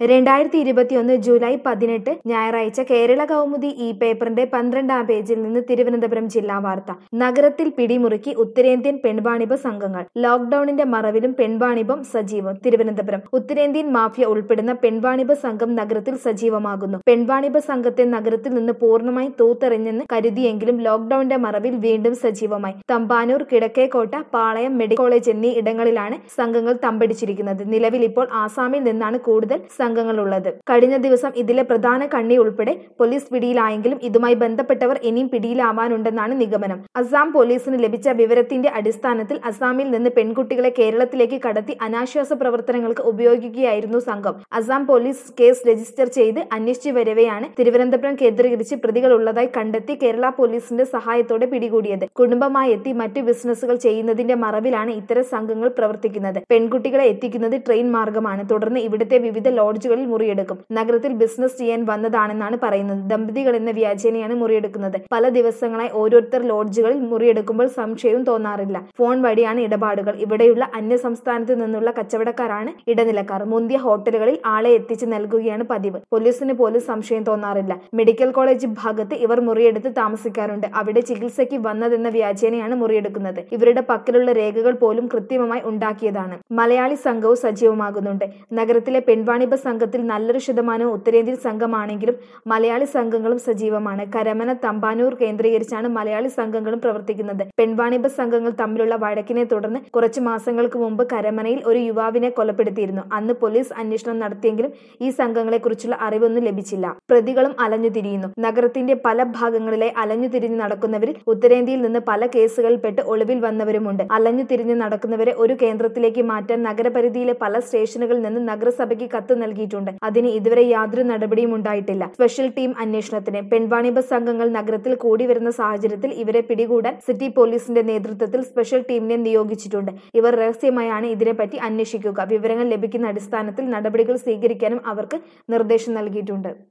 രണ്ടായിരത്തി ഇരുപത്തിയൊന്ന് ജൂലൈ പതിനെട്ട് ഞായറാഴ്ച കേരള കൗമുദി ഈ പേപ്പറിന്റെ പന്ത്രണ്ടാം പേജിൽ നിന്ന് തിരുവനന്തപുരം ജില്ലാ വാർത്ത നഗരത്തിൽ പിടിമുറുക്കി ഉത്തരേന്ത്യൻ പെൺവാണിഭ സംഘങ്ങൾ ലോക്ഡൌണിന്റെ മറവിലും പെൺവാണിഭം സജീവം തിരുവനന്തപുരം ഉത്തരേന്ത്യൻ മാഫിയ ഉൾപ്പെടുന്ന പെൺവാണിഭ സംഘം നഗരത്തിൽ സജീവമാകുന്നു പെൺവാണിഭ സംഘത്തെ നഗരത്തിൽ നിന്ന് പൂർണ്ണമായി തൂത്തെറിഞ്ഞെന്ന് കരുതിയെങ്കിലും ലോക്ഡൌണിന്റെ മറവിൽ വീണ്ടും സജീവമായി തമ്പാനൂർ കിഴക്കേക്കോട്ട പാളയം മെഡിക്കൽ കോളേജ് എന്നീ ഇടങ്ങളിലാണ് സംഘങ്ങൾ തമ്പടിച്ചിരിക്കുന്നത് നിലവിൽ ഇപ്പോൾ ആസാമിൽ നിന്നാണ് കൂടുതൽ സംഘങ്ങളുള്ളത് കഴിഞ്ഞ ദിവസം ഇതിലെ പ്രധാന കണ്ണി ഉൾപ്പെടെ പോലീസ് പിടിയിലായെങ്കിലും ഇതുമായി ബന്ധപ്പെട്ടവർ ഇനിയും പിടിയിലാവാനുണ്ടെന്നാണ് നിഗമനം അസാം പോലീസിന് ലഭിച്ച വിവരത്തിന്റെ അടിസ്ഥാനത്തിൽ അസാമിൽ നിന്ന് പെൺകുട്ടികളെ കേരളത്തിലേക്ക് കടത്തി അനാശ്വാസ പ്രവർത്തനങ്ങൾക്ക് ഉപയോഗിക്കുകയായിരുന്നു സംഘം അസാം പോലീസ് കേസ് രജിസ്റ്റർ ചെയ്ത് അന്വേഷിച്ചു വരവെയാണ് തിരുവനന്തപുരം കേന്ദ്രീകരിച്ച് പ്രതികൾ ഉള്ളതായി കണ്ടെത്തി കേരള പോലീസിന്റെ സഹായത്തോടെ പിടികൂടിയത് കുടുംബമായി എത്തി മറ്റു ബിസിനസ്സുകൾ ചെയ്യുന്നതിന്റെ മറവിലാണ് ഇത്തരം സംഘങ്ങൾ പ്രവർത്തിക്കുന്നത് പെൺകുട്ടികളെ എത്തിക്കുന്നത് ട്രെയിൻ മാർഗമാണ് തുടർന്ന് ഇവിടുത്തെ വിവിധ ലോഡ്ജുകളിൽ മുറിയെടുക്കും നഗരത്തിൽ ബിസിനസ് ചെയ്യാൻ വന്നതാണെന്നാണ് പറയുന്നത് ദമ്പതികൾ എന്ന വ്യാജേനയാണ് മുറിയെടുക്കുന്നത് പല ദിവസങ്ങളായി ഓരോരുത്തർ ലോഡ്ജുകളിൽ മുറിയെടുക്കുമ്പോൾ സംശയവും തോന്നാറില്ല ഫോൺ വഴിയാണ് ഇടപാടുകൾ ഇവിടെയുള്ള അന്യ സംസ്ഥാനത്ത് നിന്നുള്ള കച്ചവടക്കാരാണ് ഇടനിലക്കാർ മുന്തിയ ഹോട്ടലുകളിൽ ആളെ എത്തിച്ച് നൽകുകയാണ് പതിവ് പോലീസിന് പോലും സംശയം തോന്നാറില്ല മെഡിക്കൽ കോളേജ് ഭാഗത്ത് ഇവർ മുറിയെടുത്ത് താമസിക്കാറുണ്ട് അവിടെ ചികിത്സയ്ക്ക് വന്നതെന്ന വ്യാജേനയാണ് മുറിയെടുക്കുന്നത് ഇവരുടെ പക്കലുള്ള രേഖകൾ പോലും കൃത്രിമമായി ഉണ്ടാക്കിയതാണ് മലയാളി സംഘവും സജീവമാകുന്നുണ്ട് നഗരത്തിലെ പെൺവാണിഭ സംഘത്തിൽ നല്ലൊരു ശതമാനവും ഉത്തരേന്ത്യൻ സംഘമാണെങ്കിലും മലയാളി സംഘങ്ങളും സജീവമാണ് കരമന തമ്പാനൂർ കേന്ദ്രീകരിച്ചാണ് മലയാളി സംഘങ്ങളും പ്രവർത്തിക്കുന്നത് പെൺവാണിഭ സംഘങ്ങൾ തമ്മിലുള്ള വഴക്കിനെ തുടർന്ന് കുറച്ചു മാസങ്ങൾക്ക് മുമ്പ് കരമനയിൽ ഒരു യുവാവിനെ കൊലപ്പെടുത്തിയിരുന്നു അന്ന് പോലീസ് അന്വേഷണം നടത്തിയെങ്കിലും ഈ സംഘങ്ങളെക്കുറിച്ചുള്ള അറിവൊന്നും ലഭിച്ചില്ല പ്രതികളും അലഞ്ഞുതിരിയുന്നു നഗരത്തിന്റെ പല ഭാഗങ്ങളിലെ അലഞ്ഞുതിരിഞ്ഞ് നടക്കുന്നവരിൽ ഉത്തരേന്ത്യയിൽ നിന്ന് പല കേസുകളിൽപ്പെട്ട് ഒളിവിൽ വന്നവരുമുണ്ട് അലഞ്ഞുതിരിഞ്ഞ് നടക്കുന്നവരെ ഒരു കേന്ദ്രത്തിലേക്ക് മാറ്റാൻ നഗരപരിധിയിലെ പല സ്റ്റേഷനുകളിൽ നിന്ന് നഗരസഭയ്ക്ക് കത്ത് നൽകിയിട്ടുണ്ട് അതിന് ഇതുവരെ യാതൊരു നടപടിയും ഉണ്ടായിട്ടില്ല സ്പെഷ്യൽ ടീം അന്വേഷണത്തിന് പെൺവാണിഭ സംഘങ്ങൾ നഗരത്തിൽ കൂടി വരുന്ന സാഹചര്യത്തിൽ ഇവരെ പിടികൂടാൻ സിറ്റി പോലീസിന്റെ നേതൃത്വത്തിൽ സ്പെഷ്യൽ ടീമിനെ നിയോഗിച്ചിട്ടുണ്ട് ഇവർ രഹസ്യമായാണ് ഇതിനെപ്പറ്റി അന്വേഷിക്കുക വിവരങ്ങൾ ലഭിക്കുന്ന അടിസ്ഥാനത്തിൽ നടപടികൾ സ്വീകരിക്കാനും അവർക്ക് നിർദ്ദേശം നൽകിയിട്ടുണ്ട്